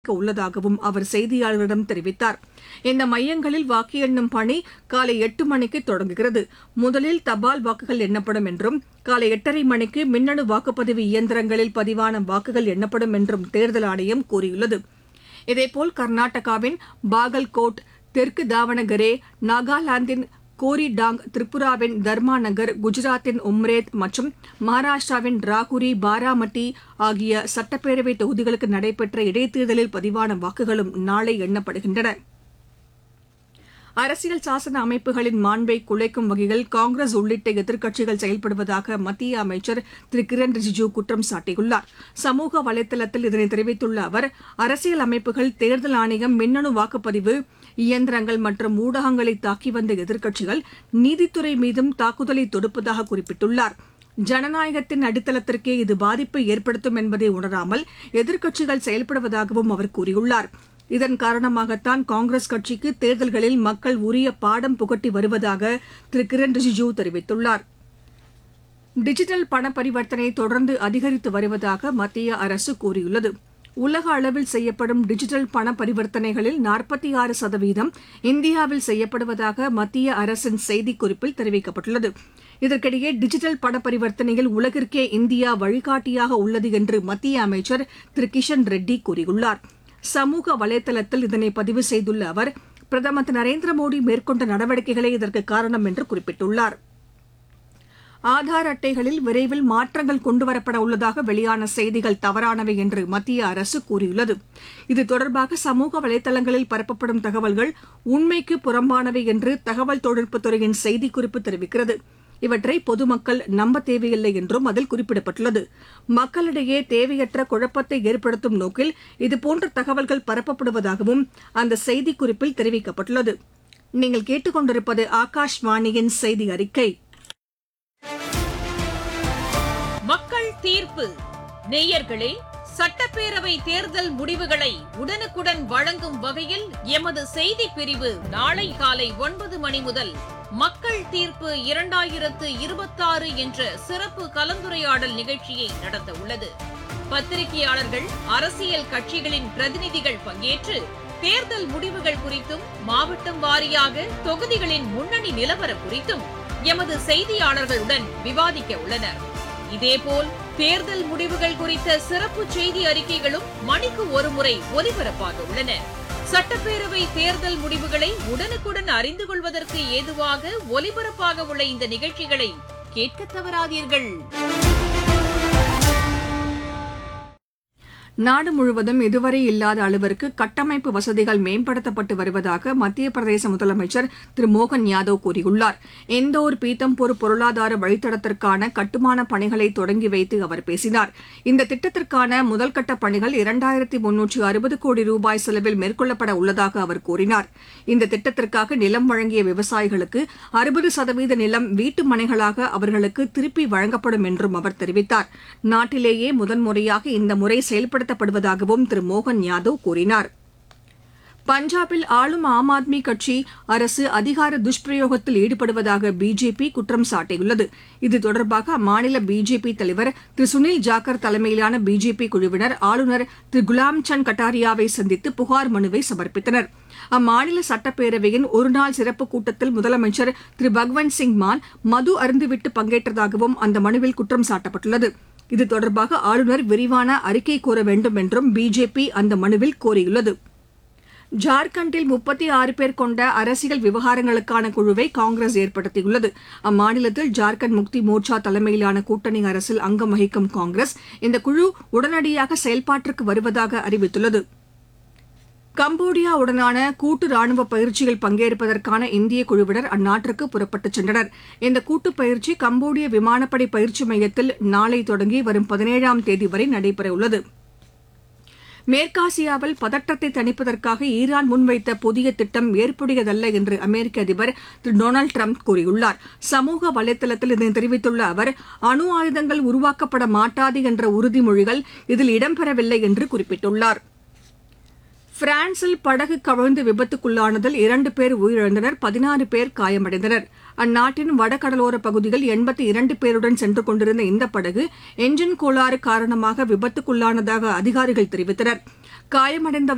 உள்ளதாகவும் அவர் செய்தியாளர்களிடம் தெரிவித்தார் இந்த மையங்களில் வாக்கு எண்ணும் பணி காலை எட்டு மணிக்கு தொடங்குகிறது முதலில் தபால் வாக்குகள் எண்ணப்படும் என்றும் காலை எட்டரை மணிக்கு மின்னணு வாக்குப்பதிவு இயந்திரங்களில் பதிவான வாக்குகள் எண்ணப்படும் என்றும் தேர்தல் ஆணையம் கூறியுள்ளது இதேபோல் கர்நாடகாவின் பாகல்கோட் தெற்கு தாவணகரே நாகாலாந்தின் கோரிடாங் திரிபுராவின் தர்மாநகர் குஜராத்தின் உம்ரேத் மற்றும் மகாராஷ்டிராவின் ராகுரி பாராமட்டி ஆகிய சட்டப்பேரவை தொகுதிகளுக்கு நடைபெற்ற இடைத்தேர்தலில் பதிவான வாக்குகளும் நாளை எண்ணப்படுகின்றன அரசியல் சாசன அமைப்புகளின் மாண்பை குலைக்கும் வகையில் காங்கிரஸ் உள்ளிட்ட எதிர்க்கட்சிகள் செயல்படுவதாக மத்திய அமைச்சர் திரு கிரண் ரிஜிஜூ குற்றம் சாட்டியுள்ளார் சமூக வலைதளத்தில் இதனை தெரிவித்துள்ள அவர் அரசியல் அமைப்புகள் தேர்தல் ஆணையம் மின்னணு வாக்குப்பதிவு இயந்திரங்கள் மற்றும் ஊடகங்களை தாக்கி வந்த எதிர்க்கட்சிகள் நீதித்துறை மீதும் தாக்குதலை தொடுப்பதாக குறிப்பிட்டுள்ளார் ஜனநாயகத்தின் அடித்தளத்திற்கே இது பாதிப்பை ஏற்படுத்தும் என்பதை உணராமல் எதிர்க்கட்சிகள் செயல்படுவதாகவும் அவர் கூறியுள்ளார் இதன் காரணமாகத்தான் காங்கிரஸ் கட்சிக்கு தேர்தல்களில் மக்கள் உரிய பாடம் புகட்டி வருவதாக திரு கிரண் ரிஜிஜூ தெரிவித்துள்ளார் டிஜிட்டல் பண பரிவர்த்தனை தொடர்ந்து அதிகரித்து வருவதாக மத்திய அரசு கூறியுள்ளது உலக அளவில் செய்யப்படும் டிஜிட்டல் பண பரிவர்த்தனைகளில் நாற்பத்தி ஆறு சதவீதம் இந்தியாவில் செய்யப்படுவதாக மத்திய அரசின் செய்திக்குறிப்பில் தெரிவிக்கப்பட்டுள்ளது இதற்கிடையே டிஜிட்டல் பண பரிவர்த்தனையில் உலகிற்கே இந்தியா வழிகாட்டியாக உள்ளது என்று மத்திய அமைச்சர் திரு கிஷன் ரெட்டி கூறியுள்ளார் சமூக வலைதளத்தில் இதனை பதிவு செய்துள்ள அவர் பிரதமர் திரு நரேந்திர மோடி மேற்கொண்ட நடவடிக்கைகளே இதற்கு காரணம் என்று குறிப்பிட்டுள்ளார் ஆதார் அட்டைகளில் விரைவில் மாற்றங்கள் கொண்டுவரப்பட உள்ளதாக வெளியான செய்திகள் தவறானவை என்று மத்திய அரசு கூறியுள்ளது இது தொடர்பாக சமூக வலைதளங்களில் பரப்பப்படும் தகவல்கள் உண்மைக்கு புறம்பானவை என்று தகவல் தொழில்நுட்பத்துறையின் செய்திக்குறிப்பு தெரிவிக்கிறது இவற்றை பொதுமக்கள் நம்ப தேவையில்லை என்றும் அதில் குறிப்பிடப்பட்டுள்ளது மக்களிடையே தேவையற்ற குழப்பத்தை ஏற்படுத்தும் நோக்கில் இதுபோன்ற தகவல்கள் பரப்பப்படுவதாகவும் அந்த செய்திக்குறிப்பில் தெரிவிக்கப்பட்டுள்ளது நீங்கள் கேட்டுக்கொண்டிருப்பது ஆகாஷ்வாணியின் செய்தி அறிக்கை மக்கள் தீர்ப்பு நேயர்களே சட்டப்பேரவை தேர்தல் முடிவுகளை உடனுக்குடன் வழங்கும் வகையில் எமது செய்தி பிரிவு நாளை காலை ஒன்பது மணி முதல் மக்கள் தீர்ப்பு இரண்டாயிரத்து இருபத்தாறு என்ற சிறப்பு கலந்துரையாடல் நிகழ்ச்சியை நடத்த உள்ளது பத்திரிகையாளர்கள் அரசியல் கட்சிகளின் பிரதிநிதிகள் பங்கேற்று தேர்தல் முடிவுகள் குறித்தும் மாவட்டம் வாரியாக தொகுதிகளின் முன்னணி நிலவரம் குறித்தும் எமது செய்தியாளர்களுடன் விவாதிக்க உள்ளனர் இதேபோல் தேர்தல் முடிவுகள் குறித்த சிறப்பு செய்தி அறிக்கைகளும் மணிக்கு ஒருமுறை ஒலிபரப்பாக உள்ளன சட்டப்பேரவை தேர்தல் முடிவுகளை உடனுக்குடன் அறிந்து கொள்வதற்கு ஏதுவாக ஒலிபரப்பாக உள்ள இந்த நிகழ்ச்சிகளை கேட்க தவறாதீர்கள் நாடு முழுவதும் இதுவரை இல்லாத அளவிற்கு கட்டமைப்பு வசதிகள் மேம்படுத்தப்பட்டு வருவதாக மத்திய பிரதேச முதலமைச்சர் திரு மோகன் யாதவ் கூறியுள்ளார் இந்தோர் பீத்தம்பூர் பொருளாதார வழித்தடத்திற்கான கட்டுமான பணிகளை தொடங்கி வைத்து அவர் பேசினார் இந்த திட்டத்திற்கான முதல்கட்ட பணிகள் இரண்டாயிரத்தி முன்னூற்று அறுபது கோடி ரூபாய் செலவில் மேற்கொள்ளப்பட உள்ளதாக அவர் கூறினார் இந்த திட்டத்திற்காக நிலம் வழங்கிய விவசாயிகளுக்கு அறுபது சதவீத நிலம் வீட்டு மனைகளாக அவர்களுக்கு திருப்பி வழங்கப்படும் என்றும் அவர் தெரிவித்தார் நாட்டிலேயே முதன்முறையாக இந்த முறை செயல்பட செயல்படுத்தப்படுவதாகவும் திரு மோகன் யாதவ் கூறினார் பஞ்சாபில் ஆளும் ஆம் ஆத்மி கட்சி அரசு அதிகார துஷ்பிரயோகத்தில் ஈடுபடுவதாக பிஜேபி குற்றம் சாட்டியுள்ளது இது தொடர்பாக அம்மாநில பிஜேபி தலைவர் திரு சுனில் ஜாக்கர் தலைமையிலான பிஜேபி குழுவினர் ஆளுநர் திரு குலாம் சந்த் கட்டாரியாவை சந்தித்து புகார் மனுவை சமர்ப்பித்தனர் அம்மாநில சட்டப்பேரவையின் ஒருநாள் சிறப்பு கூட்டத்தில் முதலமைச்சர் திரு பகவந்த் சிங் மான் மது அருந்துவிட்டு பங்கேற்றதாகவும் அந்த மனுவில் குற்றம் சாட்டப்பட்டுள்ளது இது தொடர்பாக ஆளுநர் விரிவான அறிக்கை கோர வேண்டும் என்றும் பிஜேபி அந்த மனுவில் கோரியுள்ளது ஜார்க்கண்டில் முப்பத்தி ஆறு பேர் கொண்ட அரசியல் விவகாரங்களுக்கான குழுவை காங்கிரஸ் ஏற்படுத்தியுள்ளது அம்மாநிலத்தில் ஜார்க்கண்ட் முக்தி மோர்ச்சா தலைமையிலான கூட்டணி அரசில் அங்கம் வகிக்கும் காங்கிரஸ் இந்த குழு உடனடியாக செயல்பாட்டிற்கு வருவதாக அறிவித்துள்ளது கம்போடியாவுடனான கூட்டு ராணுவ பயிற்சியில் பங்கேற்பதற்கான இந்திய குழுவினர் அந்நாட்டிற்கு புறப்பட்டுச் சென்றனர் இந்த கூட்டுப் பயிற்சி கம்போடிய விமானப்படை பயிற்சி மையத்தில் நாளை தொடங்கி வரும் பதினேழாம் தேதி வரை நடைபெறவுள்ளது மேற்காசியாவில் பதற்றத்தை தணிப்பதற்காக ஈரான் முன்வைத்த புதிய திட்டம் ஏற்புடையதல்ல என்று அமெரிக்க அதிபர் திரு டொனால்டு ட்ரம்ப் கூறியுள்ளார் சமூக வலைதளத்தில் இதனை தெரிவித்துள்ள அவர் அணு ஆயுதங்கள் உருவாக்கப்பட மாட்டாது என்ற உறுதிமொழிகள் இதில் இடம்பெறவில்லை என்று குறிப்பிட்டுள்ளார் பிரான்சில் படகு கவிழ்ந்து விபத்துக்குள்ளானதில் இரண்டு பேர் உயிரிழந்தனர் பதினாறு பேர் காயமடைந்தனர் அந்நாட்டின் வடகடலோர பகுதியில் எண்பத்தி இரண்டு பேருடன் சென்று கொண்டிருந்த இந்த படகு என்ஜின் கோளாறு காரணமாக விபத்துக்குள்ளானதாக அதிகாரிகள் தெரிவித்தனர் காயமடைந்தவர்